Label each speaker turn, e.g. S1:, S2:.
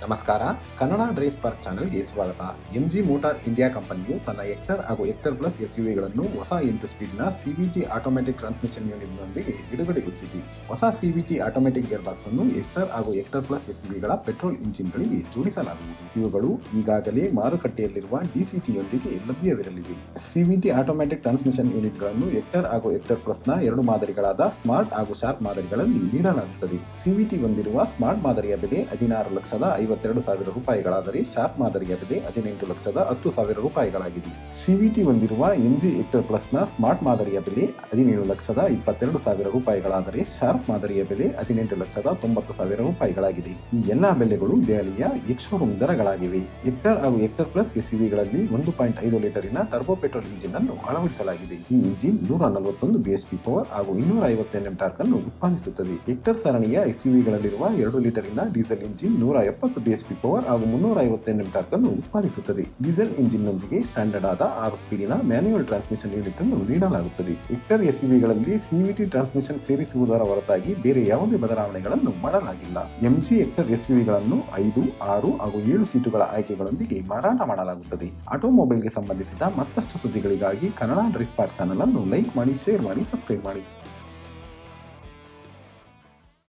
S1: ನಮಸ್ಕಾರ Kannada dries park ಚಾನೆಲ್ಗೆ ಸ್ವಾಗತ ಎಂಜಿ ಮೋಟಾರ್ ಇಂಡಿಯಾ ಕಂಪನಿಯು ತನ್ನ ಎಕ್ಟರ್ ಹಾಗೂ ಎಕ್ಟರ್ ಪ್ಲಸ್ ಎಸ್ಯುವಿಗಳನ್ನು ಹೊಸ ಎಂಟು ಸ್ಪೀಡ್ನ ಸಿವಿಟಿ ಆಟೋಮ್ಯಾಟಿಕ್ ಟ್ರಾನ್ಸ್ಮಿಷನ್ ಯೂನಿಟ್ನೊಂದಿಗೆ ಬಿಡುಗಡೆಗೊಳಿಸಿದೆ ಹೊಸ ಸಿವಿಟಿ ಆಟೋಮ್ಯಾಟಿಕ್ ಗೇರ್ ಬಾಕ್ಸ್ ಅನ್ನು ಎಕ್ಟರ್ ಹಾಗೂ ಎಕ್ಟರ್ ಪ್ಲಸ್ ಎಸ್ಯುವಿಗಳ ಪೆಟ್ರೋಲ್ ಇಂಜಿನ್ಗಳಿಗೆ ಜೋಡಿಸಲಾಗುವುದು ಇವುಗಳು ಈಗಾಗಲೇ ಮಾರುಕಟ್ಟೆಯಲ್ಲಿರುವ ಡಿಸಿಟಿಯೊಂದಿಗೆ ಲಭ್ಯವಿರಲಿವೆ ಸಿವಿಟಿ ಆಟೋಮ್ಯಾಟಿಕ್ ಟ್ರಾನ್ಸ್ಮಿಷನ್ ಯೂನಿಟ್ಗಳನ್ನು ಎಕ್ಟರ್ ಹಾಗೂ ಎಕ್ಟರ್ ಪ್ಲಸ್ನ ಎರಡು ಮಾದರಿಗಳಾದ ಸ್ಮಾರ್ಟ್ ಹಾಗೂ ಶಾರ್ಪ್ ಮಾದರಿಗಳಲ್ಲಿ ನೀಡಲಾಗುತ್ತದೆ ಸಿವಿಟಿ ಹೊಂದಿರುವ ಸ್ಮಾರ್ಟ್ ಮಾದರಿಯ ಬೆಲೆ ಹದಿನಾರು ಲಕ್ಷದ ಐವತ್ತೆರಡು ಸಾವಿರ ರೂಪಾಯಿಗಳಾದರೆ ಶಾರ್ಪ್ ಮಾದರಿಯ ಬೆಲೆ ಹದಿನೆಂಟು ಲಕ್ಷದ ಹತ್ತು ಸಾವಿರ ರೂಪಾಯಿಗಳಾಗಿದೆ ಸಿವಿಟಿ ಹೊಂದಿರುವ ಎಂಜಿ ಎಕ್ಟರ್ ಪ್ಲಸ್ನ ಸ್ಮಾರ್ಟ್ ಮಾದರಿಯ ಬೆಲೆ ಹದಿನೇಳು ಲಕ್ಷದ ಇಪ್ಪತ್ತೆರಡು ಸಾವಿರ ರೂಪಾಯಿಗಳಾದರೆ ಶಾರ್ಪ್ ಮಾದರಿಯ ಬೆಲೆ ಹದಿನೆಂಟು ಲಕ್ಷದ ತೊಂಬತ್ತು ಸಾವಿರ ರೂಪಾಯಿಗಳಾಗಿದೆ ಈ ಎಲ್ಲಾ ಬೆಲೆಗಳು ದೆಹಲಿಯ ಎಕ್ಸ್ಶೋರೂಮ್ ದರಗಳಾಗಿವೆ ಎಕ್ಟರ್ ಹಾಗೂ ಎಕ್ಟರ್ ಪ್ಲಸ್ ಎಸ್ಯುವಿಗಳಲ್ಲಿ ಒಂದು ಪಾಯಿಂಟ್ ಐದು ಲೀಟರಿನ ಟರ್ಬೋ ಪೆಟ್ರೋಲ್ ಇಂಜಿನ್ ಅನ್ನು ಅಳವಡಿಸಲಾಗಿದೆ ಈ ಇಂಜಿನ್ ನೂರ ನಲವತ್ತೊಂದು ಬಿಎಸ್ಪಿ ಪವರ್ ಹಾಗೂ ಇನ್ನೂರ ಐವತ್ತು ಎನ್ಎಂ ಟಾರ್ಕ್ ಅನ್ನು ಉತ್ಪಾದಿಸುತ್ತದೆ ಎಕ್ಟರ್ ಸರಣಿಯ ಎಸ್ಯುವಿಗಳಲ್ಲಿರುವ ಎರಡು ಲೀಟರಿನ ಡೀಸೆಲ್ ಇಂಜಿನ್ ನೂರ ಎಪ್ಪತ್ತು ಬಿಎಸ್ಪಿ ಪವರ್ ಹಾಗೂ ಮುನ್ನೂರ ಐವತ್ತು ಎನ್ಎಂ ಟಾರ್ಕ್ ಅನ್ನು ಉತ್ಪಾದಿಸುತ್ತದೆ ಡೀಸೆಲ್ ಇಂಜಿನ್ನೊಂದಿಗೆ ಸ್ಟ್ಯಾಂಡರ್ಡ್ ಆದ ಆರು ಸ್ಪೀಡಿನ ಮ್ಯಾನ್ಯುಯಲ್ ಟ್ರಾನ್ಸ್ಮಿಷನ್ ಯೂನಿಟ್ ಅನ್ನು ನೀಡಲಾಗುತ್ತದೆ ಎಕ್ಟರ್ ಎಸ್ಯುವಿಗಳಲ್ಲಿ ಸಿವಿಟಿ ಟ್ರಾನ್ಸ್ಮಿಷನ್ ಸೇರಿಸುವುದರ ಹೊರತಾಗಿ ಬೇರೆ ಯಾವುದೇ ಬದಲಾವಣೆಗಳನ್ನು ಮಾಡಲಾಗಿಲ್ಲ ಎಂಜಿ ಎಕ್ಟರ್ ಎಸ್ಯುವಿಗಳನ್ನು ಐದು ಆರು ಹಾಗೂ ಏಳು ಸೀಟುಗಳ ಆಯ್ಕೆಗಳೊಂದಿಗೆ ಮಾರಾಟ ಮಾಡಲಾಗುತ್ತದೆ ಆಟೋಮೊಬೈಲ್ಗೆ ಸಂಬಂಧಿಸಿದ ಮತ್ತಷ್ಟು ಸುದ್ದಿಗಳಿಗಾಗಿ ಕನ್ನಡ ಡ್ರೈಸ್ ಪಾರ್ಕ್ ಚಾನಲ್ ಅನ್ನು ಲೈಕ್ ಮಾಡಿ ಶೇರ್ ಮಾಡಿ ಸಬ್ಸ್ಕ್ರೈಬ್ ಮಾಡಿ